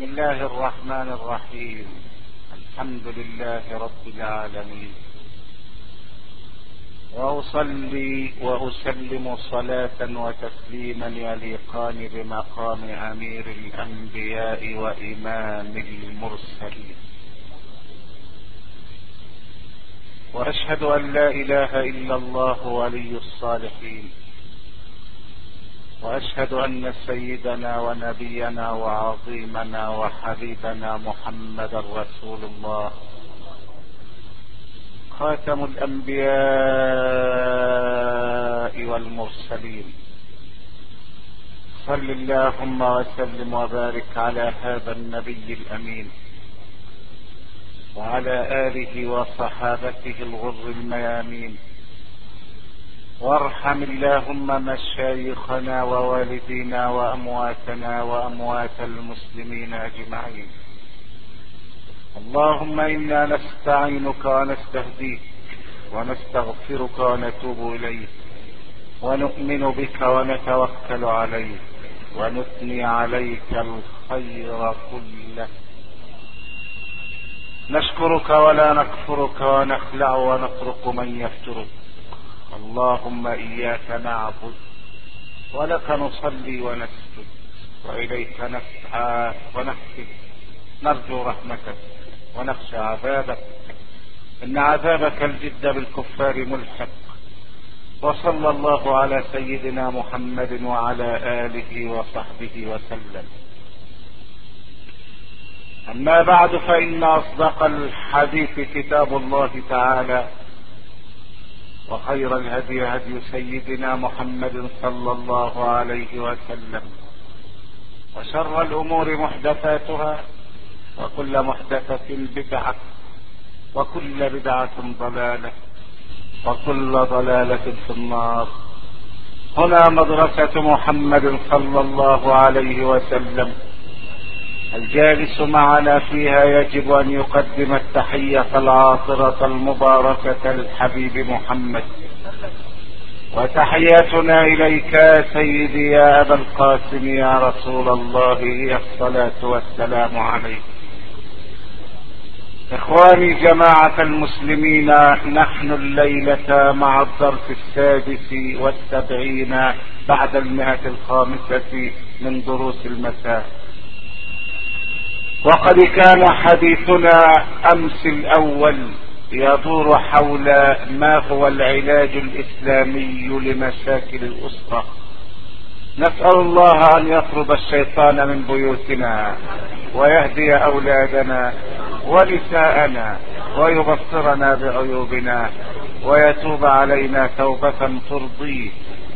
بسم الله الرحمن الرحيم الحمد لله رب العالمين واصلي واسلم صلاه وتسليما يليقان بمقام امير الانبياء وامام المرسلين واشهد ان لا اله الا الله ولي الصالحين واشهد ان سيدنا ونبينا وعظيمنا وحبيبنا محمدا رسول الله خاتم الانبياء والمرسلين صل اللهم وسلم وبارك على هذا النبي الامين وعلى اله وصحابته الغر الميامين وارحم اللهم مشايخنا ووالدينا وامواتنا واموات المسلمين اجمعين اللهم انا نستعينك ونستهديك ونستغفرك ونتوب اليك ونؤمن بك ونتوكل عليك ونثني عليك الخير كله نشكرك ولا نكفرك ونخلع ونترك من يفترك اللهم اياك نعبد ولك نصلي ونسجد واليك نسعى ونحسد نرجو رحمتك ونخشى عذابك ان عذابك الجد بالكفار ملحق وصلى الله على سيدنا محمد وعلى اله وصحبه وسلم اما بعد فان اصدق الحديث كتاب الله تعالى وخير الهدي هدي سيدنا محمد صلى الله عليه وسلم وشر الامور محدثاتها وكل محدثة بدعة وكل بدعة ضلالة وكل ضلالة في النار هنا مدرسة محمد صلى الله عليه وسلم الجالس معنا فيها يجب ان يقدم التحية العاطرة المباركة للحبيب محمد وتحياتنا اليك يا سيدي يا ابا القاسم يا رسول الله هي الصلاة والسلام عليك اخواني جماعة المسلمين نحن الليلة مع الظرف السادس والسبعين بعد المئة الخامسة من دروس المساء وقد كان حديثنا امس الاول يدور حول ما هو العلاج الاسلامي لمشاكل الاسره نسال الله ان يطرد الشيطان من بيوتنا ويهدي اولادنا ونساءنا ويبصرنا بعيوبنا ويتوب علينا توبه ترضيه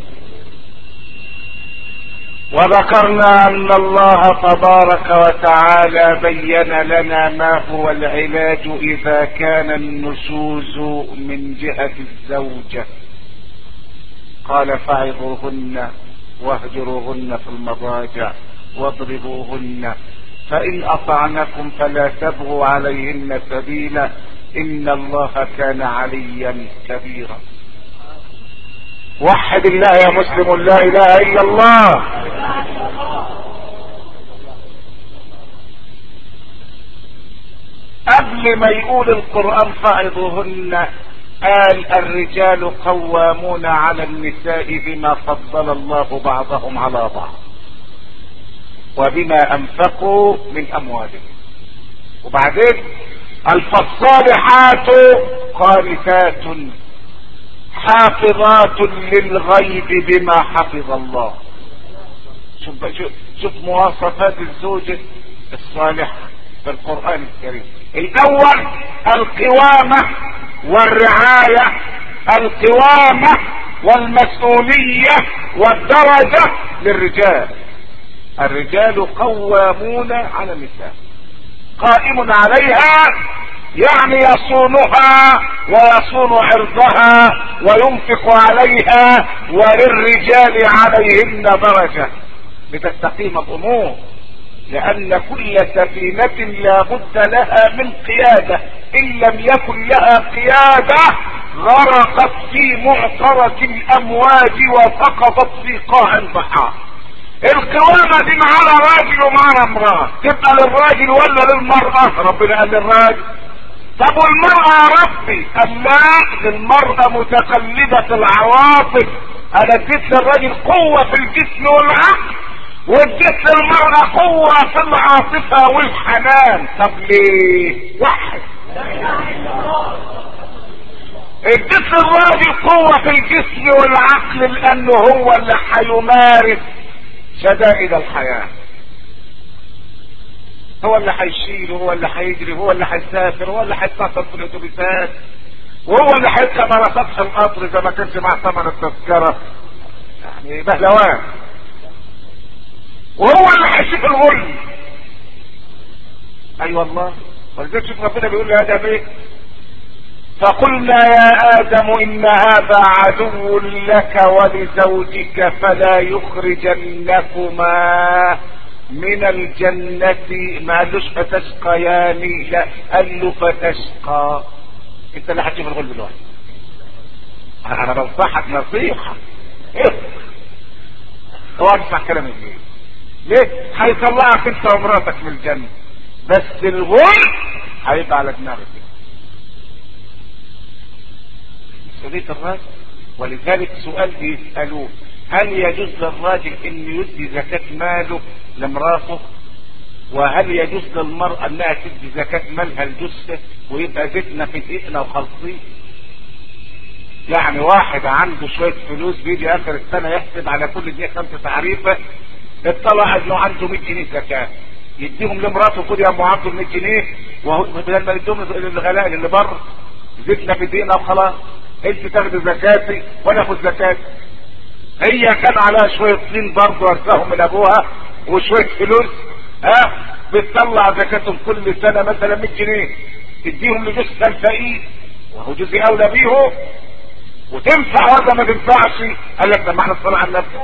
وذكرنا ان الله تبارك وتعالى بين لنا ما هو العلاج اذا كان النشوز من جهة الزوجة قال فعظوهن واهجروهن في المضاجع واضربوهن فان اطعنكم فلا تبغوا عليهن سبيلا ان الله كان عليا كبيرا وحد الله يا مسلم لا اله الا الله قبل ما يقول القرآن فعظوهن قال الرجال قوامون على النساء بما فضل الله بعضهم على بعض وبما انفقوا من اموالهم وبعدين الفالصالحات قانتات حافظات للغيب بما حفظ الله شوف شوف, شوف مواصفات الزوجة الصالحة في القرآن الكريم الأول القوامة والرعاية القوامة والمسؤولية والدرجة للرجال الرجال قوامون على النساء قائم عليها يعني يصونها ويصون عرضها وينفق عليها وللرجال عليهن درجة لتستقيم الامور لان كل سفينة لا بد لها من قيادة ان لم يكن لها قيادة غرقت في معقرة الامواج وسقطت في قاع البحار القوامة دي معانا راجل ومعانا امرأة تبقى للراجل ولا للمرأة ربنا قال للراجل طب والمرأة يا ربي قال لا للمرأة متقلبة العواطف انا اديت للراجل قوة في الجسم والعقل واديت للمرأة قوة في العاطفة والحنان طب ليه واحد اديت للراجل قوة في الجسم والعقل لانه هو اللي هيمارس شدائد الحياة هو اللي هيشيل هو اللي هيجري هو اللي هيسافر هو اللي هيتصل في الاتوبيسات وهو اللي هيركب على سطح القطر اذا ما كانش معاه ثمن التذكرة يعني بهلوان وهو اللي هيشوف الغل اي أيوة والله ولذلك شوف ربنا بيقول لادم ايه فقلنا يا ادم ان هذا عدو لك ولزوجك فلا يخرجنكما من الجنة ما قالوش فتشقيان لا قال له فتشقى انت اللي هتشوف الغل دلوقتي انا بنصحك نصيحة ايه اوعى تسمع كلامي ليه ليه هيطلعك انت ومراتك من الجنة بس الغل هيبقى على دماغك مسؤولية الراجل ولذلك سؤال بيسألوه هل يجوز للراجل ان يدي زكاة ماله لمراته وهل يجوز للمرأة انها تدي زكاة مالها لجثة ويبقى زيتنا في دقيقنا وخلصين يعني واحد عنده شوية فلوس بيجي اخر السنة يحسب على كل دقيقة خمسة تعريفة اطلع انه عنده 100 جنيه زكاة يديهم لمراته خد يا ام عبد 100 جنيه وهو بدل ما يديهم للغلاء اللي بره زيتنا في دقيقنا وخلاص انت تاخد زكاتي وانا اخد زكاتي هي كان عليها شوية طين برضه ورثاهم من ابوها وشوية فلوس ها بتطلع زكاتهم كل سنة مثلا 100 جنيه تديهم لجزء الفقير وهو جزء اولى بيهم وتنفع ولا ما تنفعش قال لك ده معنى الصلاة على النبي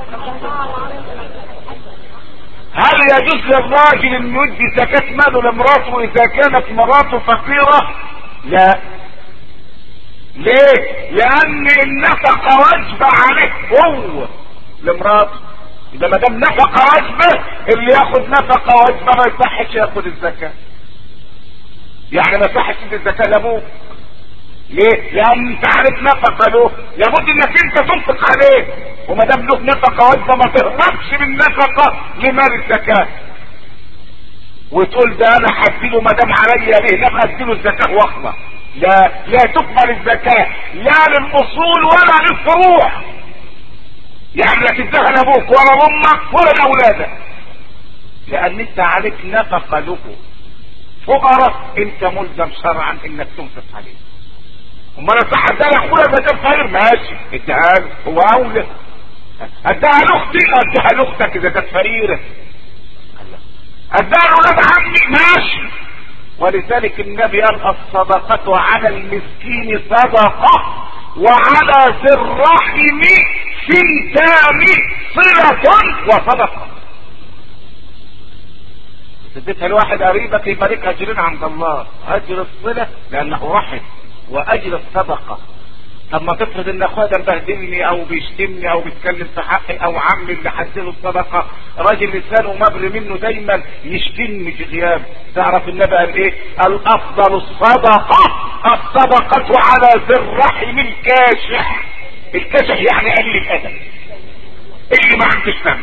هل يجوز للراجل انه يدي زكاة ماله لمراته اذا كانت مراته فقيرة لا ليه لان النفقة واجبة عليه هو لمراته اذا ما دام نفقة واجبة اللي ياخد نفقة واجبة ما يصحش ياخد الزكاة يعني ما يصحش تدي الزكاة لابوك ليه؟ لان انت عارف نفقة له لابد انك انت تنفق عليه وما دام له نفقة واجبة ما تهربش من نفقة لمال الزكاة وتقول ده انا هديله ما دام عليا ليه لا اديله الزكاة واخلص لا لا تقبل الزكاة لا للاصول ولا للفروع يعني لا تديها لابوك ولا لامك ولا لاولادك لان انت عليك نفقة له فقراء انت ملزم شرعا انك تنفق عليه امال صح اديها لاخويا ما دام فقير ماشي اديها له هو اولى اديها لاختي اديها لاختك اذا كانت فقيره اديها لاولاد عمي ماشي ولذلك النبي قال الصدقة على المسكين صدقة وعلى ذي الرحم سنتان صلة وصدقة اديتها لواحد قريبك يبقى لك اجرين عند الله اجر الصلة لانه رحم واجر الصدقة طب ما تفرض ان اخويا ده مبهدلني او بيشتمني او بيتكلم في حقي او عمي اللي حدله الصدقه راجل لسانه مبري منه دايما يشتمني في غياب تعرف النبي قال ايه؟ الافضل الصدقه الصدقه على ذي الرحم الكاشح الكاشح يعني قليل الادب اللي ما عندوش فم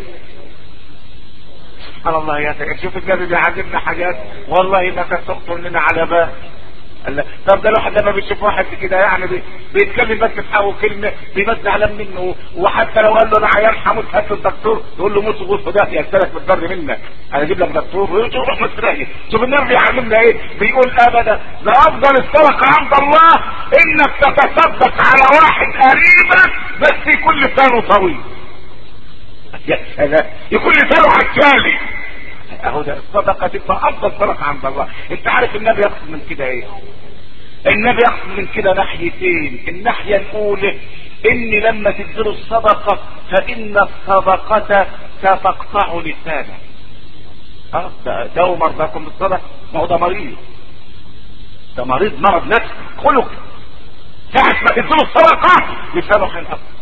سبحان الله يا سيدي شوف النبي بيعلمنا حاجات والله ما كانت تخطر لنا على بال قال طب ده الواحد لما بيشوف واحد كده يعني بي بيتكلم بس في حقه كلمه بيبقى زعلان منه وحتى لو قال له انا عيان هموت هات الدكتور يقول له موت وغوص ده يسالك بالضر منك انا اجيب لك دكتور ويقول له روح مستريح شوف النبي بيعلمنا ايه بيقول ابدا ده افضل الصدقه عند الله انك تتصدق على واحد قريبك بس يكون لسانه طويل يا سلام يكون لسانه عجالي اهو ده الصدقه تبقى افضل صدقه عند الله انت عارف النبي يقصد من كده ايه النبي يقصد من كده ناحيتين الناحيه الاولى ان لما تديله الصدقه فان الصدقه ستقطع لسانه اه ده داووا مرضاكم بالصدقه ما هو ده مريض ده مريض مرض نفسي خلق ساعة ما تديله الصدقة لسانه هينقطع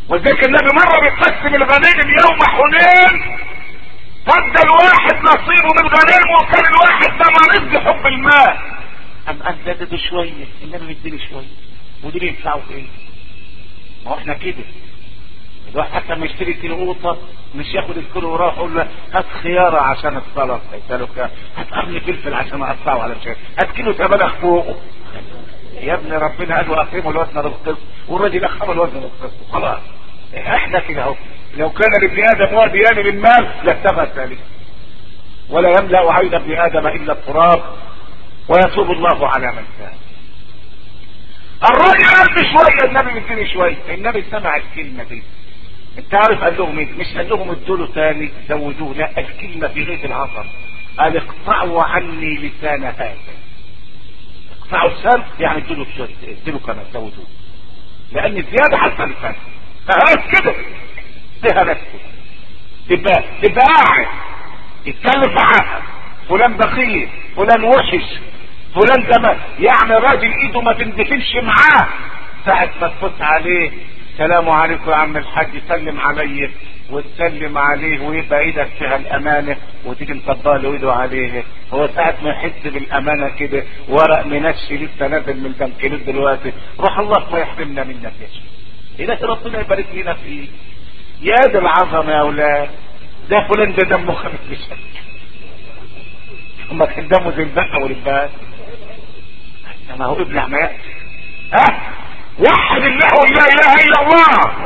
وذلك النبي مرة بيقسم الغنائم يوم حنين فدى الواحد نصيبه من الغنائم وكان الواحد ده مريض بحب المال أم قال ده ده شوية النبي بيديني شوية ودي بينفعوا في ايه؟ ما هو احنا كده الواحد حتى ما يشتري كيلو قوطه مش ياخد الكيلو وراح يقول له هات خياره عشان السلطه يسالك هات قرن فلفل عشان اقطعه على شيء هات كيلو سبانخ فوقه يا ابن ربنا قال واقيموا الوزن بالقسط والراجل اخر الوزن بالقسط خلاص احنا كده اهو لو كان لابن ادم واديان من مال لاتبع ذلك ولا يملا عين ابن ادم الا التراب ويتوب الله على من تاب الراجل قال بشويه النبي مديني شويه النبي سمع الكلمه دي انت عارف قال لهم ايه مش قال لهم ادوا له تاني زودوه لا الكلمه في غير العصر قال اقطعوا عني لسان هذا اقطعوا لسان يعني ادوا له ادوا له كمان زودوه لان الزياده حتى لسان فخلاص كده ده نفسه تبقى تبقى قاعد يتكلم في حقك فلان بخيل فلان وحش فلان ده ما يعني راجل ايده ما تندفنش معاه ساعة ما تفوت عليه السلام عليكم يا عم الحاج سلم علي وتسلم عليه ويبقى ايدك فيها الامانة وتيجي مطبق له ايده عليه هو ساعة ما يحس بالامانة كده ورق منشي لسه نازل من البنكلوت دلوقتي روح الله ما يحرمنا منك يا شيخ إله ربنا يبارك لنا فيه يا دي العظمة يا اولاد ده فلان ده دمه خفيف بشكل هما كان دمه زي البقى والبقى ما هو ابن عماء ها وحد الله لا اله الا الله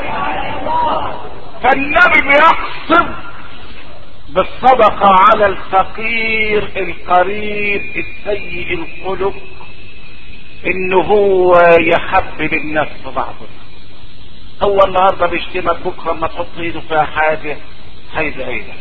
فالنبي بيقصد بالصدقة على الفقير القريب السيء الخلق انه هو يحبب الناس في بعضه هو النهارده بيشتمك بكره ما تحط ايده فيها حاجه هيدعي لك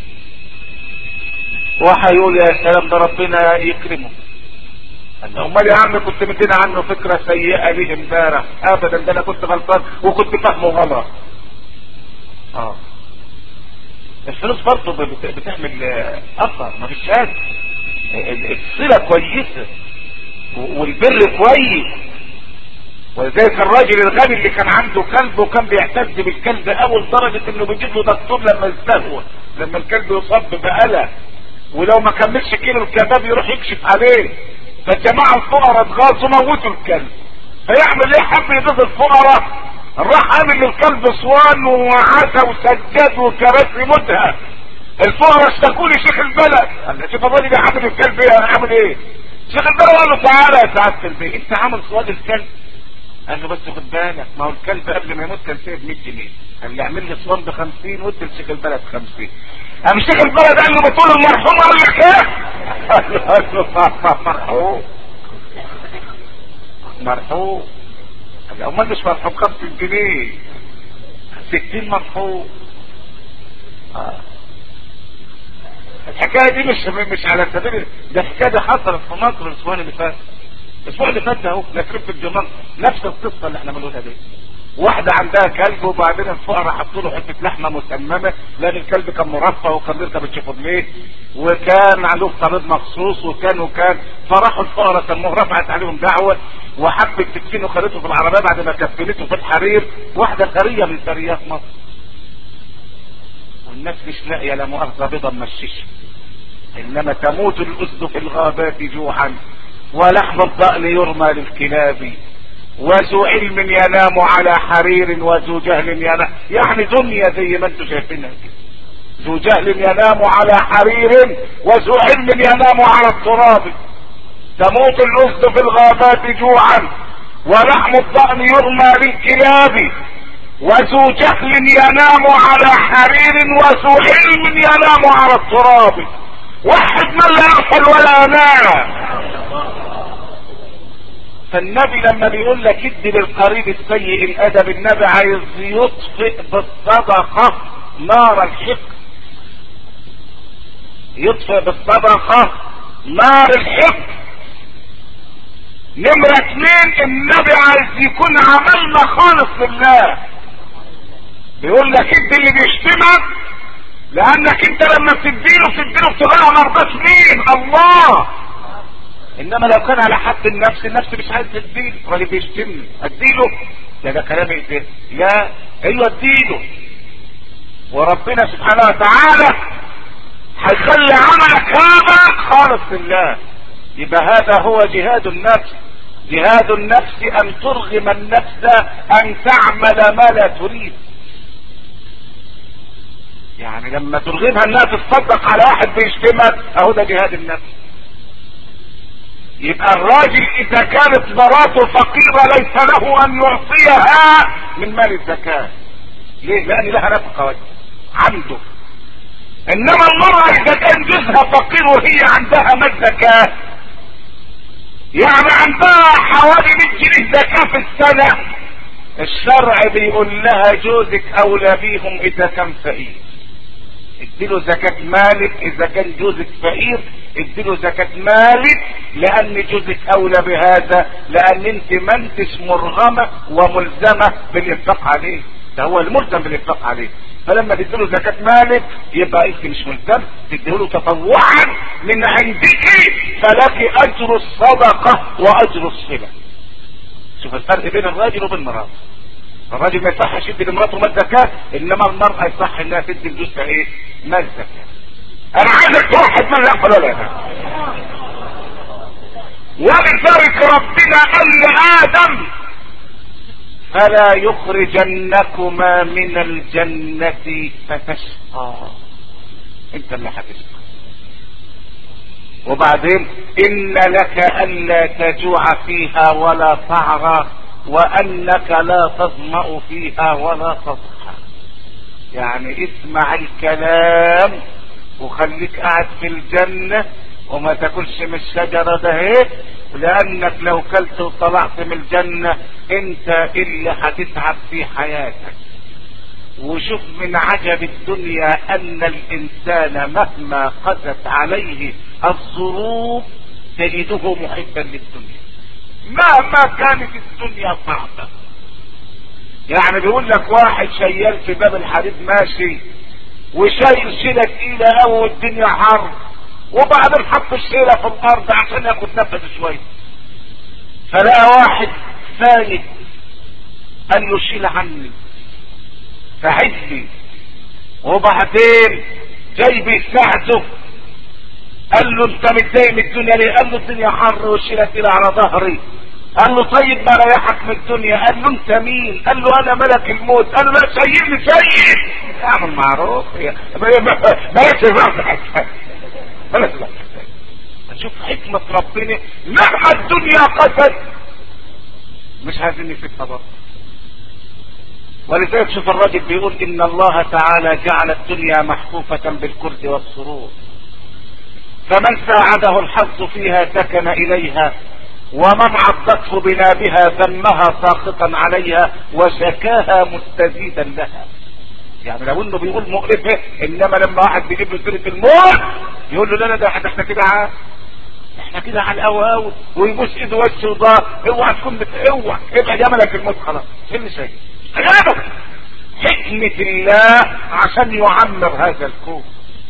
وهيقول يا سلام ده ربنا يكرمه امال يا عم كنت مدينا عنه فكره سيئه ليه امبارح ابدا ده انا كنت غلطان وكنت فاهمه غلط اه الفلوس برضه بتعمل اثر ما فيش هذا الصله كويسه والبر كويس ولذلك الراجل الغني اللي كان عنده كلب وكان بيعتز بالكلب اول درجه انه بيجيب له دكتور لما يستهوى لما الكلب يصاب بقلق ولو ما كملش كيلو الكباب يروح يكشف عليه فالجماعة الفقراء اتغاظوا موتوا الكلب فيعمل ايه حب يضيف الفقراء راح عامل للكلب صوان وعسى وسجاد وكراسي متها الفقراء اشتكوا لي شيخ البلد قال لي شوف الراجل ده عامل الكلب ايه انا عامل ايه شيخ البلد قال له تعالى يا سعاده البيت انت عامل صوان الكلب قال له بس خد بالك ما هو الكلب قبل ما يموت كان سايب 100 جنيه قال لي اعمل لي صوان ب 50 وادي لشيخ البلد 50 قام شيخ البلد قال له بطول المرحوم قال لك ايه؟ قال له مرحوم مرحوم قال له امال مش مرحوم 50 جنيه 60 مرحوم آه. الحكايه دي مش مش على سبيل ده الحكايه دي حصلت في مصر الاسبوع اللي فات الاسبوع اللي فات ده اهو نكرب في الجمال نفس القصه اللي احنا بنقولها دي واحدة عندها كلب وبعدين الفقراء حطوا له حتة لحمة مسممة لأن الكلب كان مرفه وكان بيركب الشيفورليه وكان عليه طريق مخصوص وكان وكان فراحوا الفقراء سموه رفعت عليهم دعوة وحبت تكفينه وخدته في العربية بعد ما كفنته في الحرير واحدة ثرية من ثريات مصر والناس مش لاقية لا مؤاخذة بيضة مشيشة إنما تموت الأسد في الغابات جوعا ولحم الضأن يرمى للكلاب وذو علم ينام على حرير وذو جهل ينام يعني دنيا زي ما انتم شايفينها كده ذو جهل ينام على حرير وذو علم ينام على التراب تموت الأسد في الغابات جوعا ولحم الضأن يرمى للكلاب وذو جهل ينام على حرير وذو علم ينام على التراب وحد من لا يغفل ولا ينام فالنبي لما بيقول لك ادي للقريب السيء الادب النبي عايز يطفئ بالصدقه نار الحقد يطفئ بالصدقه نار الحقد نمرة اثنين النبي عايز يكون عملنا خالص لله بيقول لك ادي اللي بيشتمك لانك انت لما بتديله بتديله ابتغاء مرضات مين الله انما لو كان على حد النفس النفس مش عايز تديله راجل بيشتمني اديله ده ده كلام ايه ده لا ايوه اديله وربنا سبحانه وتعالى هيخلي عملك هذا خالص لله يبقى هذا هو جهاد النفس جهاد النفس ان ترغم النفس ان تعمل ما لا تريد يعني لما ترغمها انها تصدق على واحد بيشتمك اهو ده جهاد النفس يبقى الراجل اذا كانت مراته فقيرة ليس له ان يعطيها من مال الزكاة ليه لان لها نفقة عنده انما المرأة اذا كان جوزها فقير وهي عندها مال زكاة يعني عندها حوالي 100 جنيه زكاة في السنة الشرع بيقول لها جوزك اولى بيهم اذا كان فقير اديله زكاة مالك اذا كان جوزك فقير اديله زكاة مالك لان جوزك اولى بهذا لان انت ما انتش مرغمة وملزمة بالانفاق عليه ده هو الملزم بالانفاق عليه فلما تديله زكاة مالك يبقى انت مش ملزم تديله تطوعا من عندك فلك اجر الصدقة واجر الصلة شوف الفرق بين الراجل وبين المرأة الراجل ما يصحش يدي لمراته مال زكاة انما المرأة يصح انها تدي لجوزها ايه مال زكاة انا عايزك توحد من يقبل ولا لا ولذلك ربنا قال لادم فلا يخرجنكما من الجنة فتشقى انت اللي هتشقى وبعدين ان لك الا تجوع فيها ولا تعرى وانك لا تظمأ فيها ولا تضحى يعني اسمع الكلام وخليك قاعد في الجنة وما تاكلش من الشجرة ده هيك لانك لو كلت وطلعت من الجنة انت اللي هتتعب في حياتك وشوف من عجب الدنيا ان الانسان مهما قست عليه الظروف تجده محبا للدنيا مهما كانت الدنيا صعبة يعني بيقول لك واحد شيال في باب الحديد ماشي وشايل شيلة تقيلة قوي والدنيا حر وبعدين حط الشيلة في الارض عشان ياخد نفس شوية فلقى واحد ثالث قال له شيل عني فعدلي وبعدين جاي بيساعده قال له انت متضايق من الدنيا ليه؟ قال له الدنيا حر والشيلة تقيلة على ظهري قال له طيب ما ريحك من الدنيا قال له انت مين قال له انا ملك الموت قال له لا سيدني سيد اعمل معروف بلاش الرفع بلاش شوف حكمة ربنا مهما الدنيا قتل مش عايزين نسيبها برضه ولذلك شوف الراجل بيقول ان الله تعالى جعل الدنيا محفوفة بالكرد والسرور فمن ساعده الحظ فيها سكن اليها ومن عضته بنابها ذمها ساخطا عليها وشكاها مستزيدا لها يعني لو انه بيقول مقرفه انما لما واحد بيجيب له سيره الموت يقول له لا لا ده احنا كده عاد احنا كده على القهوه ويبوس ايده وشه وضهر اوعى تكون اوعى ابعد يا ملك الموت خلاص ايه اللي شايف غلبك حكمة الله عشان يعمر هذا الكون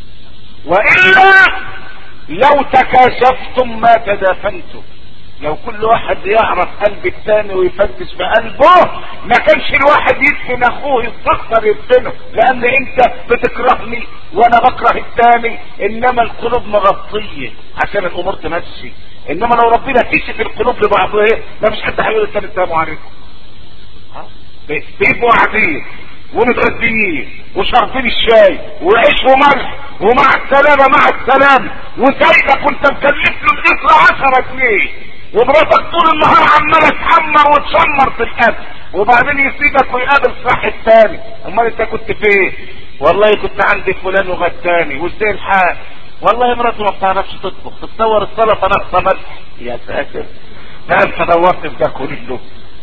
والا لو تكاشفتم ما تدافنتم لو كل واحد يعرف قلب الثاني ويفتش في قلبه ما كانش الواحد يدفن اخوه يستخسر يدفنه لان انت بتكرهني وانا بكره الثاني انما القلوب مغطيه عشان الامور تمشي انما لو ربنا كشف القلوب لبعضها ما فيش حد هيقول الثاني السلام عليكم بيبقوا قاعدين ومتغديين وشاربين الشاي وعيش وملح ومع السلامه مع السلامه وسايبك وانت مكلف له الاسره 10 جنيه ومراتك طول النهار عماله تحمر وتشمر في الاكل وبعدين يسيبك ويقابل صاحب تاني امال انت كنت فين والله كنت عند فلان وغداني وازاي الحال والله مراته ما بتعرفش تطبخ تتصور السلطه ناقصه ملح يا ساتر ده انت دورت في ده كله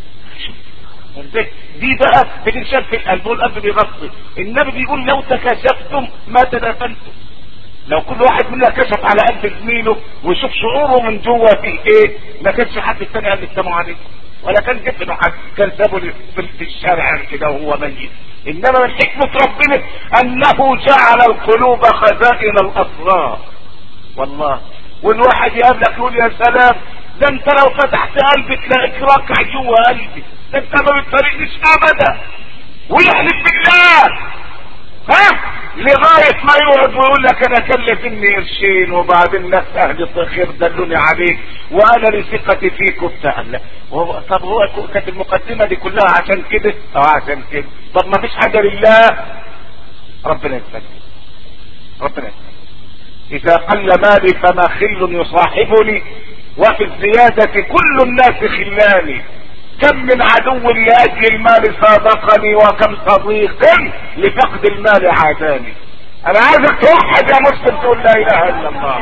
دي بقى بتنشال في القلب والقلب بيغطي النبي بيقول لو تكاشفتم ما تدافنتم لو كل واحد منا كشف على قلب زميله ويشوف شعوره من جوه في ايه ما كانش حد التاني قال السلام عليكم ولا كان جبنه حد كان سابه في الشارع كده وهو ميت انما من حكمة ربنا انه جعل القلوب خزائن الاسرار والله والواحد يقابلك يقول يا سلام ده انت لو فتحت قلبك تلاقيك راكع جوه قلبي ده انت ما بتفارقنيش ابدا ويحلف بالله ها لغاية ما يقعد ويقول لك انا كلفني قرشين وبعدين ناس اهل خير دلوني عليك وانا لثقتي فيك وبتاع لا وهو طب هو كانت المقدمة دي كلها عشان كده اه عشان كده طب ما فيش حاجة لله ربنا يسلمك ربنا يسلمك اذا قل مالي فما خل يصاحبني وفي الزيادة كل الناس خلاني كم من عدو لاجل المال صادقني وكم صديق لفقد المال عاداني انا عايزك توحد يا مسلم تقول لا اله الا الله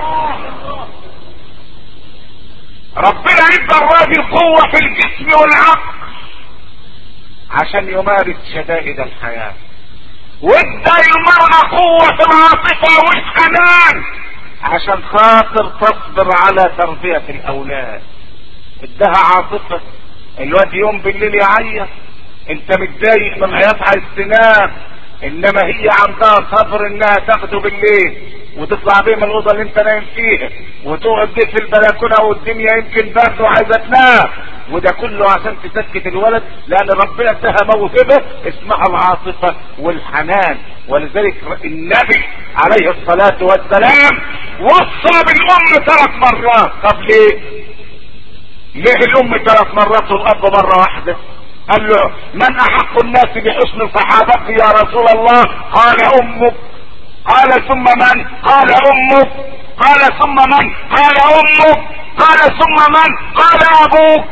ربنا ادى الراجل قوة في الجسم والعقل عشان يمارس شدائد الحياة وادى المرأة قوة العاطفة والحنان عشان خاطر تصبر على تربية الاولاد ادها عاطفة الواد يوم بالليل يعيط انت متضايق من عياط على السنان انما هي عندها صبر انها تاخده بالليل وتطلع بيه من الاوضه اللي انت نايم فيها وتقعد بيه في البلكونه والدنيا يمكن برد وعايزه تنام وده كله عشان تسكت الولد لان ربنا اداها موهبه اسمها العاطفه والحنان ولذلك النبي عليه الصلاه والسلام وصى بالام ثلاث مرات طب ليه؟ ليه الام ثلاث مرات والاب مره واحده قال له من احق الناس بحسن صحابتي يا رسول الله قال امك قال ثم من قال امك قال ثم من قال امك قال ثم من قال ابوك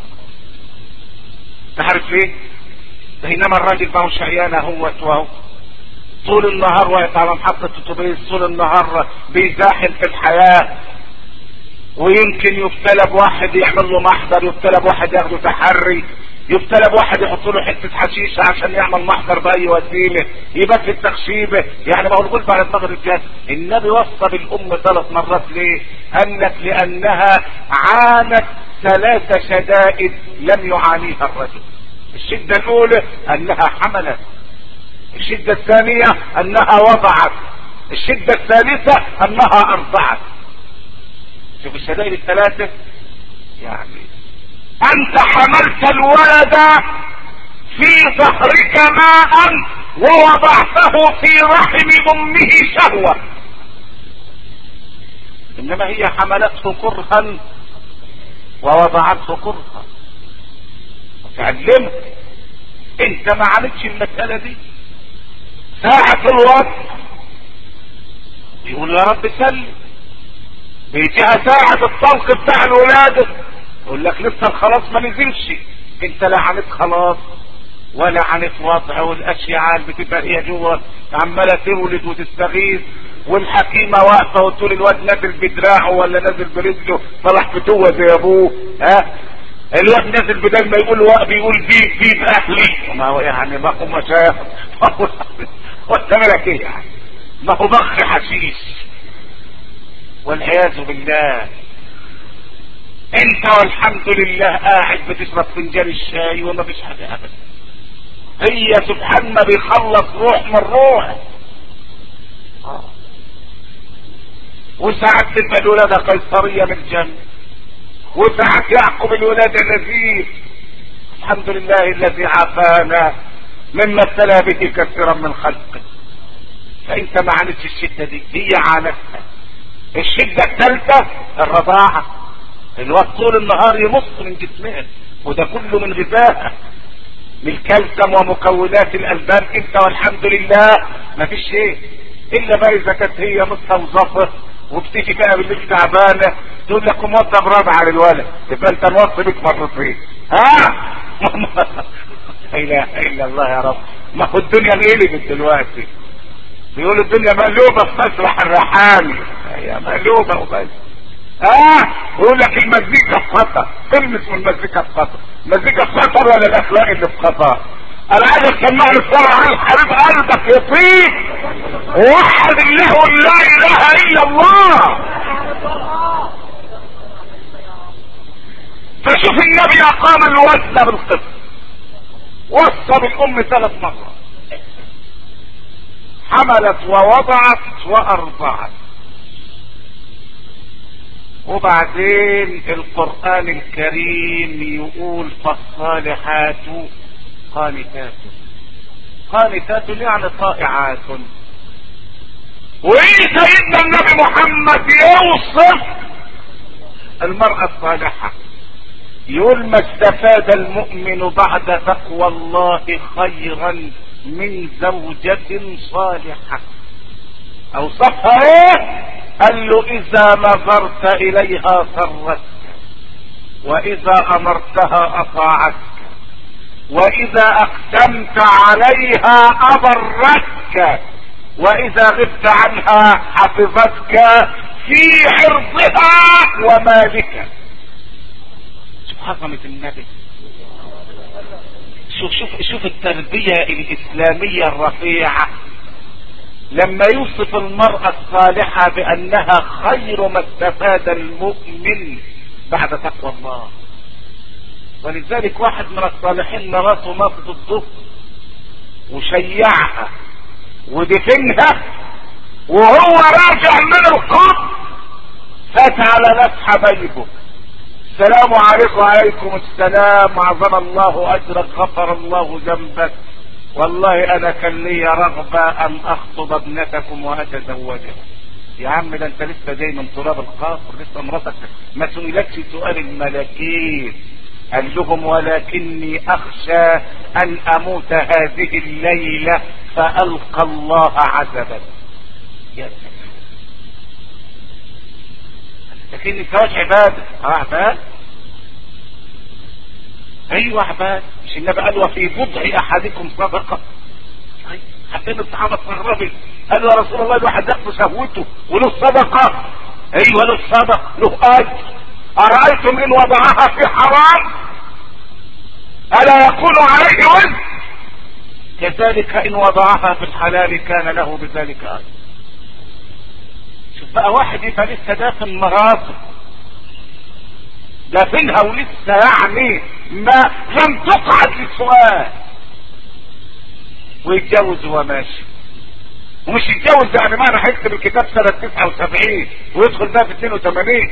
تعرف ليه بينما الراجل ما هوش عيانه هو وهو طول النهار واقف على محطة اتوبيس طول النهار بيزاحم في الحياة ويمكن يبتلى بواحد يعمل له محضر يبتلى بواحد ياخده تحري يبتلى بواحد يحط له حته حشيشه عشان يعمل محضر باي وسيله يبات في التخشيبه يعني ما هو الغلب على دماغ الرجال النبي وصى بالام ثلاث مرات ليه؟ قال لك لانها عانت ثلاث شدائد لم يعانيها الرجل الشده الاولى انها حملت الشده الثانيه انها وضعت الشده الثالثه انها ارضعت شوف الشدائد الثلاثه يعني انت حملت الولد في ظهرك ماء ووضعته في رحم امه شهوة انما هي حملته كرها ووضعته كرها تعلمت انت ما عملتش المسألة دي ساعة الوقت يقول يا رب سلم بيجيها ساعة الطلق بتاع الولادة يقول لك لسه الخلاص ما نزلش انت لا عنت خلاص ولا عنت وضع والاشياء بتبقى هي جوه عماله تولد وتستغيث والحكيمه واقفه وتقول الواد نازل بدراعه ولا نازل برجله طلع فتوه زي ابوه ها الواد نازل بدل ما يقول وقف بيقول بيب بيب اهلي ما هو يعني ما هو مشايخ ما هو وانت مالك ايه يعني ما هو بخ حشيش والعياذ بالله انت والحمد لله قاعد بتشرب فنجان الشاي وما فيش حاجه ابدا هي سبحان ما بيخلص روح من روح وساعات تبقى الولادة قيصرية من الجنة وساعات يعقب الولادة نزيف الحمد لله الذي عافانا مما ابتلى به كثيرا من خلقه فانت ما عانتش الشدة دي هي عانتها الشدة الثالثة الرضاعة الوقت طول النهار يمص من جسمها وده كله من غذائها من الكالسيوم ومكونات الالبان انت والحمد لله ما فيش شيء الا بقى اذا كانت هي مستوظفه وبتيجي بقى بالليل تعبانه تقول لك موظف رابع للولد تبقى انت موظف بيك مرتين ها لا اله الا الله يا رب ما هو الدنيا انقلبت دلوقتي بيقولوا الدنيا مقلوبه في مسرح الرحامي هي مقلوبه وبس اه يقول لك المزيكا في خطر فيلم اسمه المزيكا في خطر المزيكا في خطر ولا الاخلاق اللي في خطر انا عايز اسمع الصلاة على حبيب قلبك يطيب وحد الله لا اله الا الله فشوف النبي اقام الوزن بالقسط وصى بالام ثلاث مرات حملت ووضعت وارضعت وبعدين القرآن الكريم يقول فالصالحات قانتات قانتات يعني طائعات وايه سيدنا النبي محمد يوصف المرأة الصالحة يقول ما استفاد المؤمن بعد تقوى الله خيرا من زوجة صالحة اوصفها ايه قال له اذا نظرت اليها سرتك واذا امرتها اطاعتك واذا اقسمت عليها ابرتك واذا غبت عنها حفظتك في عرضها ومالك شوف عظمة النبي شوف شوف شوف التربية الاسلامية الرفيعة لما يوصف المرأة الصالحة بانها خير ما استفاد المؤمن بعد تقوى الله ولذلك واحد من الصالحين مراته ماتت الظهر وشيعها ودفنها وهو راجع من القبر فات على ناس حبايبه السلام عليكم وعليكم السلام عظم الله اجرك غفر الله ذنبك والله انا كان لي رغبة ان اخطب ابنتكم واتزوجها يا عم ده انت لسه جاي من تراب القصر لسه مراتك ما سئلتش سؤال الملكين قال لهم ولكني اخشى ان اموت هذه الليلة فالقى الله عذبا يا سلام لكن الزواج عبادة اه عبادة ايوه عبادة مش النبي قال وفي بضع احدكم صدقة حتى الصحابة استغربت قالوا يا رسول الله الواحد ياخد شهوته وله صدقة ايوه له صدقة له اجر ارايتم ان وضعها في حرام الا يكون عليه وزن كذلك ان وضعها في الحلال كان له بذلك اجر شوف بقى واحد يبقى لسه دافن مراته دافنها ولسه يعني ما لم تقعد للسؤال ويتجوز وهو ماشي ومش يتجوز يعني معنى هيكتب الكتاب سنة 79 ويدخل بقى في 82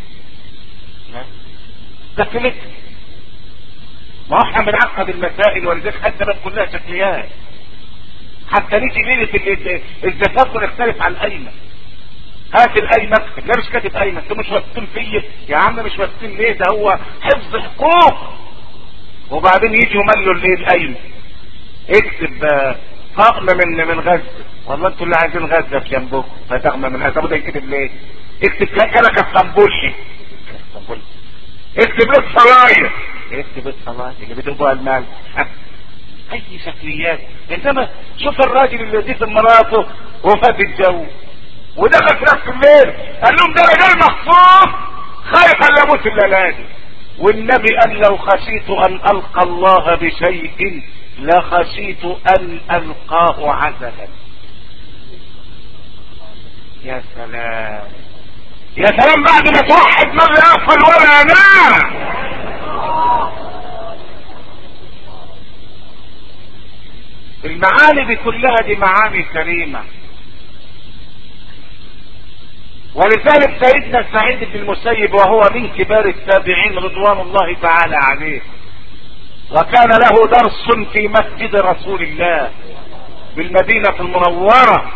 ده فلت ما هو احنا بنعقد المسائل ولذلك حتى بقى كلها شكليات حتى نيجي ليلة الزفاف ونختلف عن الايمن هات الايمن لا مش كاتب ايمن انتوا مش واثقين فيا يا عم مش واثقين ليه ده هو حفظ حقوق وبعدين يجي يملوا الايه الايمن اكتب طقم من من غزه والله انتوا اللي عايزين غزه في جنبكم فتغمى من غزه ده يكتب ليه؟ اكتب كلك اسطنبولي اسطنبولي اكتب له الصلايه اكتب الصلايه اللي بتبقى المال اي شكليات انما شوف الراجل اللي يزيد مراته وفات الجو ودخل في نفس الليل قال لهم ده رجال مخصوص خايف ان يموت الليالي والنبي قال لو خشيت ان القى الله بشيء لخشيت ان القاه عزلا يا سلام يا سلام بعد ما توحد من يغفل ولا ينام المعاني دي كلها دي معاني كريمه ولذلك سيدنا سعيد بن المسيب وهو من كبار التابعين رضوان الله تعالى عليه وكان له درس في مسجد رسول الله بالمدينة المنورة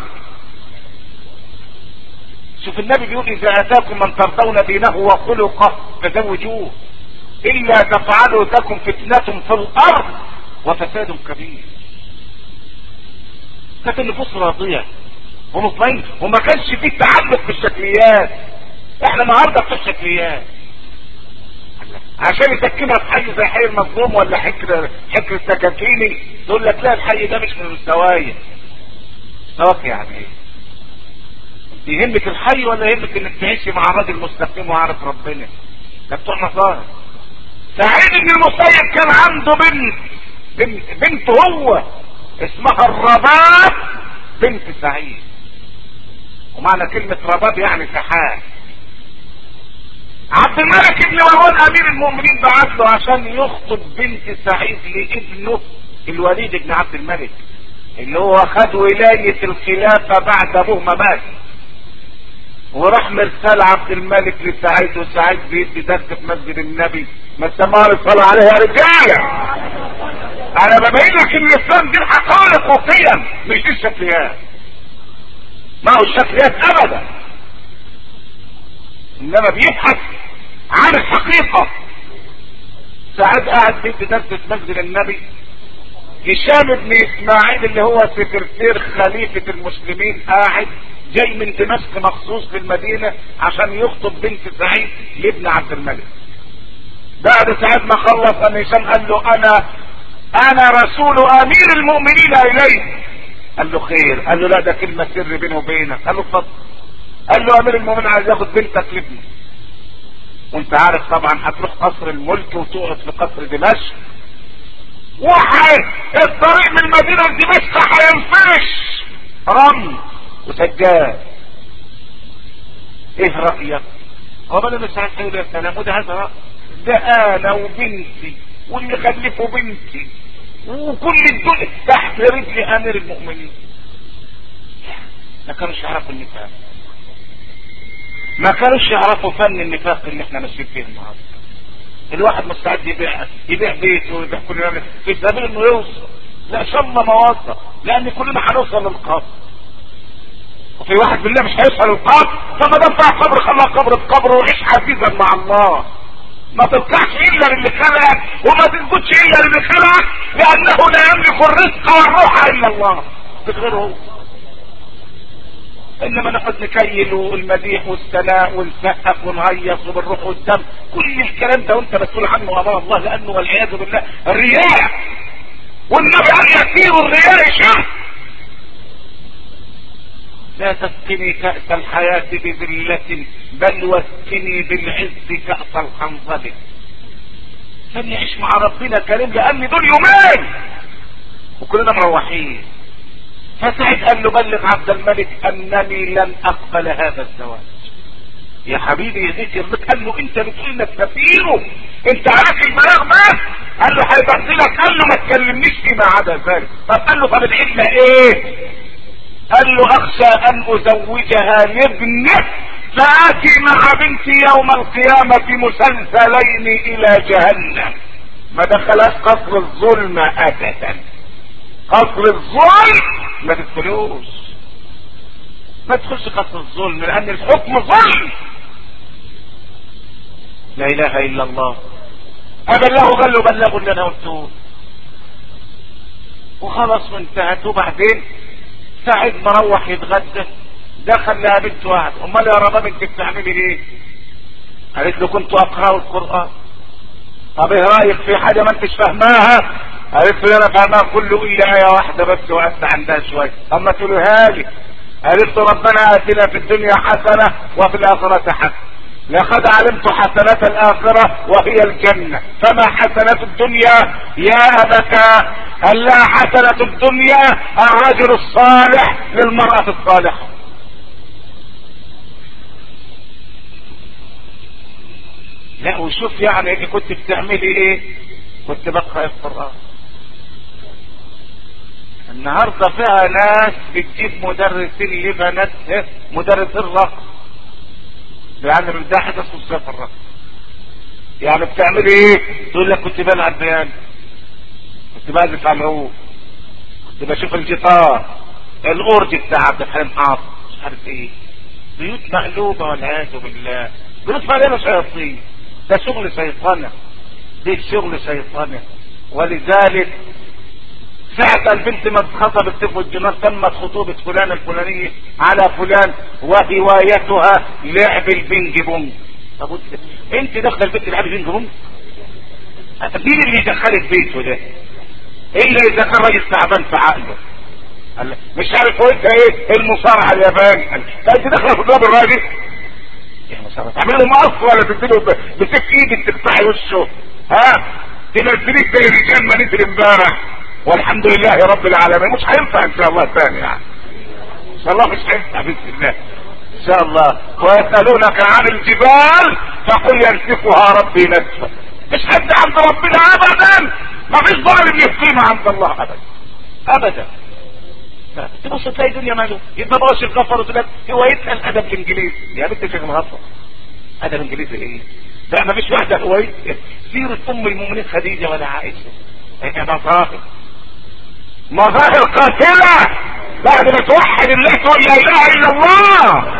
شوف النبي بيقول اذا اتاكم من ترضون دينه وخلقه فزوجوه الا تفعلوا تكن فتنة في الارض وفساد كبير كانت النفوس راضية ومطمئن وما كانش فيه تعلق بالشكليات احنا النهارده في الشكليات عشان يسكنها في حي زي حي المظلوم ولا حكر حكر السكاكيني تقول لك لا الحي ده مش من مستوايا مستواك يعني ايه يهمك الحي ولا يهمك انك تعيشي مع راجل مستقيم وعارف ربنا ده بتوع نصارى سعيد بن المسيب كان عنده بنت بنت بنت هو اسمها الرباب بنت سعيد ومعنى كلمة رباب يعني سحاب عبد الملك بن مروان امير المؤمنين بعت له عشان يخطب بنت سعيد لابنه الوليد بن عبد الملك اللي هو خد ولاية الخلافة بعد ابوه ما مات وراح مرسال عبد الملك لسعيد وسعيد بيدي درس في مسجد النبي ما السماء صلى عليه يا رجاله انا ببين لك ان الاسلام دي الحقائق وقيم مش دي الشكليات ما هو الشكليات ابدا انما بيبحث عن الحقيقة ساعات قاعد في درس في مسجد النبي هشام بن اسماعيل اللي هو سكرتير خليفة المسلمين قاعد جاي من دمشق مخصوص للمدينة عشان يخطب بنت سعيد لابن عبد الملك بعد ساعات ما خلص ان هشام قال له انا انا رسول امير المؤمنين اليك قال له خير قال له لا ده كلمة سر بيني وبينك قال له اتفضل قال له امير المؤمنين عايز ياخد بنتك لابني وانت عارف طبعا هتروح قصر الملك وتقعد في قصر دمشق واحد الطريق من المدينة لدمشق هينفرش رمل وسجاد ايه رأيك قبل مش هتقول يا سلام وده هذا رأي ده انا وبنتي واللي خلفوا بنتي وكل الدنيا تحت رجل امير المؤمنين ما كانوش يعرفوا النفاق ما كانوش يعرفوا فن النفاق اللي احنا ماشيين فيه النهارده الواحد مستعد يبيع يبيع بيته ويبيع كل يوم في سبيل انه يوصل لا شم ما وصل لان كلنا هنوصل للقبر وفي واحد بالله مش هيوصل للقبر فما دام بتاع قبر خلى قبر في قبر وعيش عزيزا مع الله ما تطلعش الا للي خلقك وما تسجدش الا للي خلقك لانه لا يملك الرزق والروح الا الله بغيره انما نقعد نكيل والمديح والثناء ونسقف ونهيص وبالروح والدم كل الكلام ده وانت مسؤول عنه امام الله لانه والعياذ بالله الرياء والنبي قال يسير الرياء شر لا تسقني كأس الحياة بذلة بل واسقني بالعز كأس الحنظل عشان نعيش مع ربنا كريم لان دول يومين وكلنا مروحين فسعد قال له بلغ عبد الملك انني لن اقبل هذا الزواج يا حبيبي يا زيت يرضيك قال له انت بتقول انك سفيره انت عارف البلاغ ده قال له هيبهدلك قال له ما تكلمنيش فيما عدا ذلك طب قال له طب العله ايه قال له اخشى ان ازوجها لابنه فاتي مع بنتي يوم القيامة مسلسلين الى جهنم ما دخلهاش قصر الظلم ابدا قصر الظلم ما تدخلوش ما تدخلش قصر الظلم لان الحكم ظلم لا اله الا الله ابلغوا قال له بلغوا اللي انا قلته وخلاص وانتهت وبعدين سعد مروح يتغدى دخل لها بنت واحد امال يا رباب انت بتعملي ايه قالت له كنت اقرا القران طب ايه رايك في حاجه ما انتش فاهماها قالت له انا فاهمها كله الا ايه واحده بس وقفت عندها شويه اما تقولها لي قالت له ربنا اتنا في الدنيا حسنه وفي الاخره حسنه لقد علمت حسنات الآخرة وهي الجنة فما حسنة الدنيا يا أبتا ألا حسنة الدنيا الرجل الصالح للمرأة الصالحة لا وشوف يعني كنت بتعملي ايه كنت بقرأ القرآن النهاردة فيها ناس بتجيب مدرسين لبناتها مدرسين رقص بيعلم ده حاجه اسمه صفر الرقص يعني بتعملي ايه تقول لك كنت بلعب بيان كنت بعزف على العود كنت بشوف الجيتار الاورج بتاع عبد الحليم حافظ مش عارف ايه بيوت مقلوبه والعياذ بالله بيوت مليانه شياطين ده شغل شيطانه ده شغل شيطانه ولذلك ساعة البنت ما اتخطبت في الجنان تمت خطوبة فلان الفلانية على فلان وهوايتها لعب البينج بونج طب انت داخل البيت تلعب بينج بونج مين اللي يدخلك بيته ده الا اذا كان راجل تعبان في عقله قال مش عارف هو انت ايه المصارعة الياباني انت داخله في باب الراجل يا مصارعة تعمل له مقص ولا تديله بسك ايدك تفتحي وشه ها تنزليك زي الرجال ما نزل امبارح والحمد لله رب العالمين مش هينفع ان شاء الله ثاني يعني ان شاء الله مش هينفع باذن الله ان شاء الله ويسالونك عن الجبال فقل ينسفها ربي نسفا مش حد عند ربنا ابدا ما فيش ظالم يقيم عند الله ابدا ابدا تبص تلاقي الدنيا ماله يبقى بقاش الغفر وتقول لك هوايتها الادب الانجليزي يا بنت شيخ الغفر ادب انجليزي ايه ده ما فيش واحده هوايتها سيره ام المؤمنين خديجه ولا عائشه هي مظاهر مظاهر قاتلة بعد ما توحد الله تقول لا اله الا الله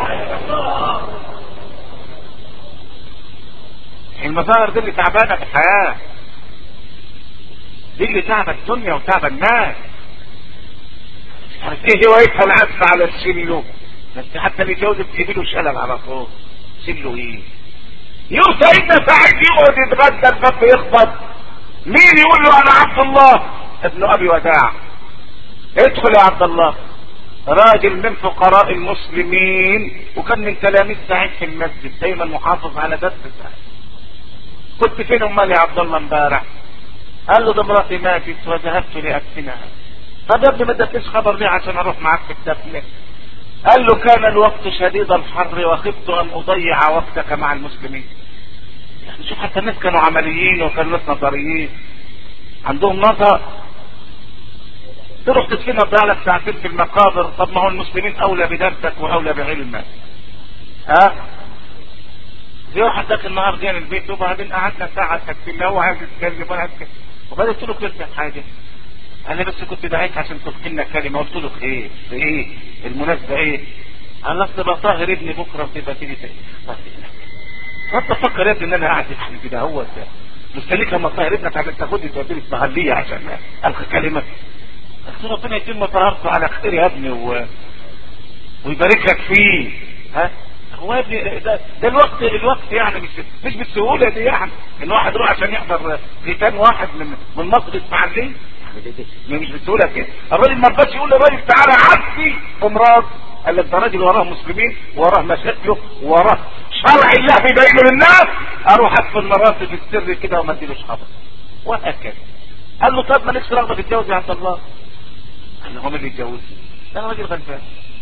المظاهر دي اللي تعبانه في الحياه دي اللي تعب الدنيا وتعب الناس عارف ايه هوايتها العزف على السلو بس حتى اللي جوزت تجيبله شلل على طول سلو ايه يوم سيدنا سعيد يقعد يتغدى الباب يخبط مين يقول له انا عبد الله ابن ابي وداع ادخل يا عبد الله راجل من فقراء المسلمين وكان من تلاميذ سعيد في المسجد دايما محافظ على درس سعيد كنت فين امال يا عبد الله امبارح قال له ده مراتي ماتت وذهبت لادفنها طب يا ابني ما ادتنيش خبر ليه عشان اروح معاك في الدفن قال له كان الوقت شديد الحر وخفت ان اضيع وقتك مع المسلمين يعني شوف حتى الناس كانوا عمليين وكانوا ناس نظريين عندهم نظر تروح تدفنها تضيع لك ساعتين في المقابر طب ما هو المسلمين اولى بدرسك واولى بعلمك ها زي واحد داخل النهار جاي البيت وبعدين قعدنا ساعه ساكتين هو عايز يتكلم وانا هتكلم وبعدين قلت له كلمه حاجه انا بس كنت دعيت عشان تلقي لنا كلمه قلت له خير في ايه المناسبه ايه قال اصل بطهر ابني بكره وتبقى تيجي تاني فانت فكر يا ابني ان انا قاعد احكي كده هو مستنيك لما تطهر ابنك عشان تاخدني توديني الصهليه عشان القي كلمه قلت ربنا يتم طهارته على خير يا ابني و... ويبارك لك فيه ها هو يا ابني ده, ده الوقت الوقت يعني مش مش بالسهوله دي يعني ان واحد يروح عشان يحضر ختان واحد من من مصر الاسماعيليه مش بالسهوله كده الراجل ما رضاش يقول للراجل تعالى عفي امراض قال لك ده راجل وراه مسلمين وراه مشاكله وراه شرع الله بيبينه للناس اروح ادخل مراتب السر كده وما اديلوش خبر وهكذا قال له طب مالكش رغبه تتجوز يا عبد الله قال له هو مين اللي يتجوزني ده انا راجل غلبان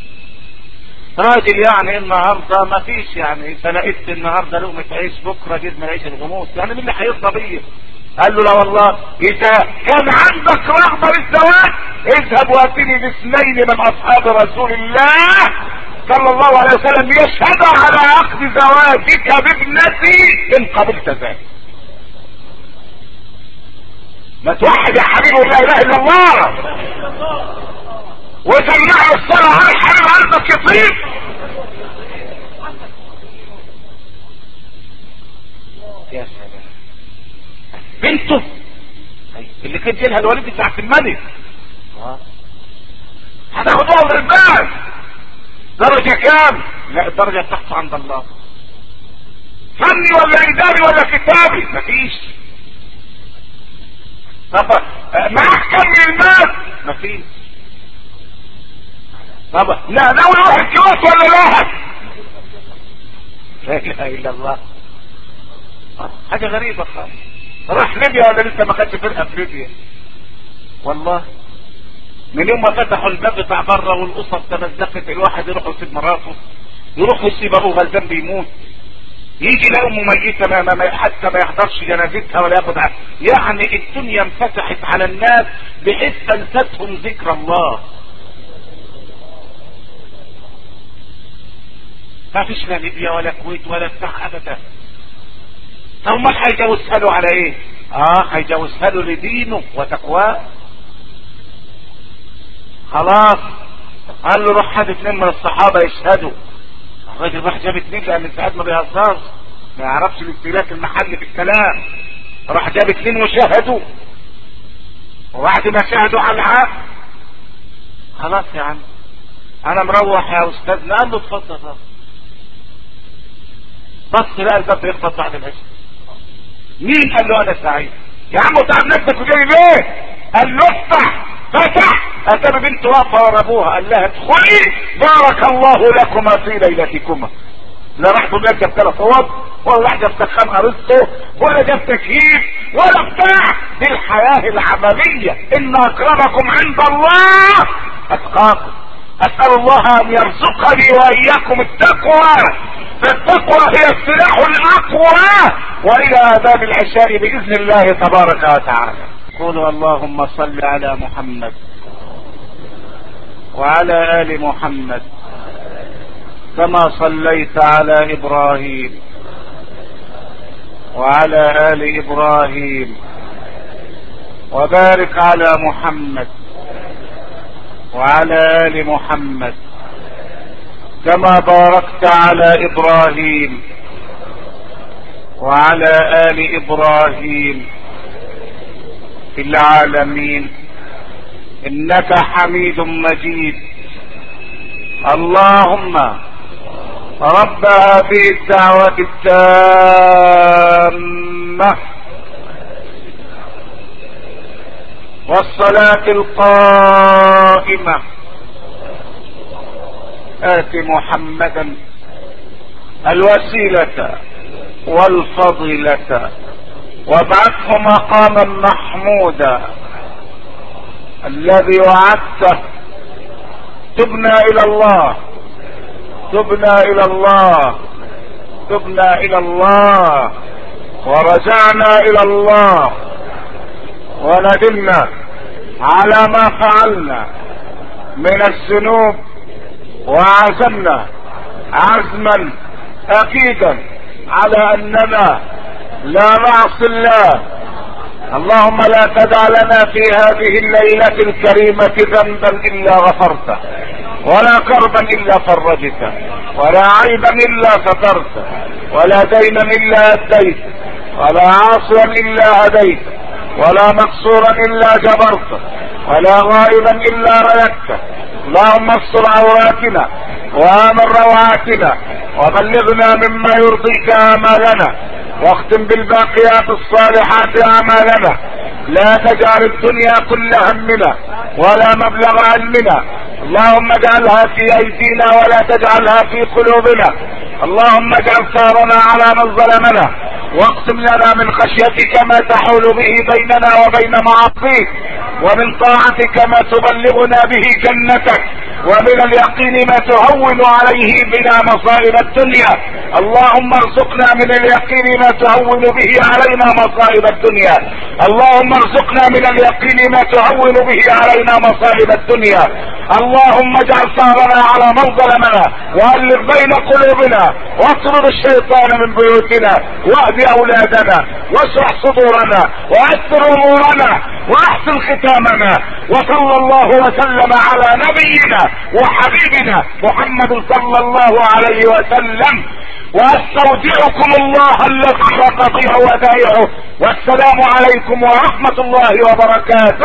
راجل يعني النهارده ما فيش يعني فلقيت النهارده لقمه عيش بكره جبنا عيش الغموس يعني مين اللي هيرضى بيا قال له لا والله اذا كان عندك رغبه للزواج اذهب واتني باثنين من اصحاب رسول الله صلى الله عليه وسلم يشهد على عقد زواجك بابنتي ان قبلت ذلك ما توحد يا حبيبي لا اله الا الله وسمع الصلاة على الحبيب قلبك يطيب يا سلام بنته اللي كان جيلها الوالد بتاعت الملك هتاخدوها من الباب درجة كام؟ لا الدرجة تحت عند الله فني ولا إداري ولا كتابي مفيش طب معاك كم من المال؟ مفيش طب لا ناوي يروح الكويت ولا لا؟ لا اله الا الله حاجة غريبة خالص راح ليبيا ولا لسه ما خدش فرقة في ليبيا والله من يوم ما فتحوا الباب بتاع بره والاسر تمزقت الواحد يروح يسيب مراته يروح يسيب ابوه غلبان بيموت يجي لا امه ميته ما, ما, ما حتى ما يحضرش جنازتها ولا ياخد يعني الدنيا انفتحت على الناس بحيث انستهم ذكر الله ما فيش لا ليبيا ولا كويت ولا بتاع ابدا طب امال هيجوزها له على ايه؟ اه هيجوزها له لدينه وتقواه خلاص قال له روح هات اثنين من الصحابه يشهدوا الراجل راح جاب اثنين لان ساعات ما بيهزرش ما يعرفش الاستهلاك المحلي في الكلام راح جاب اثنين وشهدوا وبعد ما شهدوا على العقد خلاص يا عم انا مروح يا استاذنا قال له اتفضل بقى بص لقى الباب يخبط بعد العشاء مين قال له انا سعيد يا عم تعب نفسك وجاي ليه قال له افتح فتح اتى بنت واقفه ورا ابوها قال لها ادخلي بارك الله لكما في ليلتكما لا راح تقول جاب ثلاث صوت ولا راح جاب سخان ارسطو ولا جاب تكييف ولا بتاع دي الحياه العمليه ان اكرمكم عند الله اتقاكم اسال الله ان يرزقني واياكم التقوى فالتقوى هي السلاح الاقوى والى اذان العشاء باذن الله تبارك وتعالى قولوا اللهم صل على محمد وعلى ال محمد كما صليت على ابراهيم وعلى ال ابراهيم وبارك على محمد وعلى ال محمد كما باركت على ابراهيم وعلى ال ابراهيم في العالمين انك حميد مجيد اللهم رب هذه الدعوة التامة والصلاة القائمة آت محمدا الوسيلة والفضيلة وابعثه مقاما محمودا الذي وعدته تبنا الى الله تبنا الى الله تبنا الى الله ورجعنا الى الله وندمنا على ما فعلنا من الذنوب وعزمنا عزما اكيدا على اننا لا نعصي الله اللهم لا تدع لنا في هذه الليلة الكريمة ذنبا الا غفرته ولا كربا الا فرجته ولا عيبا الا سترته ولا دينا الا اديته ولا عاصيا الا هديته ولا مقصورا الا جبرته ولا غائبا الا رددته اللهم استر عوراتنا وامن روعاتنا وبلغنا مما يرضيك امالنا واختم بالباقيات الصالحات اعمالنا لا تجعل الدنيا كل همنا ولا مبلغ علمنا اللهم اجعلها في ايدينا ولا تجعلها في قلوبنا اللهم اجعل ثارنا على من ظلمنا واقسم لنا من خشيتك ما تحول به بيننا وبين معصيك ومن طاعتك ما تبلغنا به جنتك ومن اليقين ما تهون عليه بنا مصائب الدنيا اللهم ارزقنا من اليقين ما تهون به علينا مصائب الدنيا اللهم ارزقنا من اليقين ما تهون به علينا مصائب الدنيا اللهم اجعل ثارنا على من ظلمنا والف بين قلوبنا واطرد الشيطان من بيوتنا واهد اولادنا واشرح صدورنا ويسر امورنا واحسن ختامنا وصلى الله وسلم على نبينا وحبيبنا محمد صلى الله عليه وسلم واستودعكم الله الذي تقضيه ودائعه والسلام عليكم ورحمة الله وبركاته